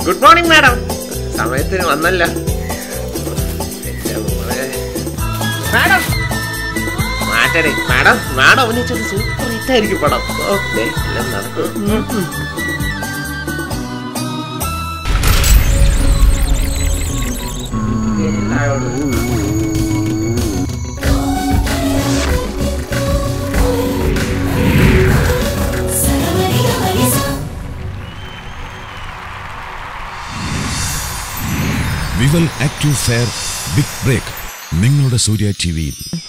Good morning madam സമയത്തിന് വന്നല്ലോ എന്റെ മോളെ. മാഡം മാറ്റരെ മാഡം മാഡം അഭിനയിച്ചത് സൂപ്പർ ഹിറ്റായിരിക്കും പടം ഓ ദേ, എല്ലാം നടക്കും ഉം, ഉം. വിവൽ ആക്റ്റീവ് ഫെയർ ബിഗ് ബ്രേക്ക് നിങ്ങളുടെ സൂര്യ ടി വിയിൽ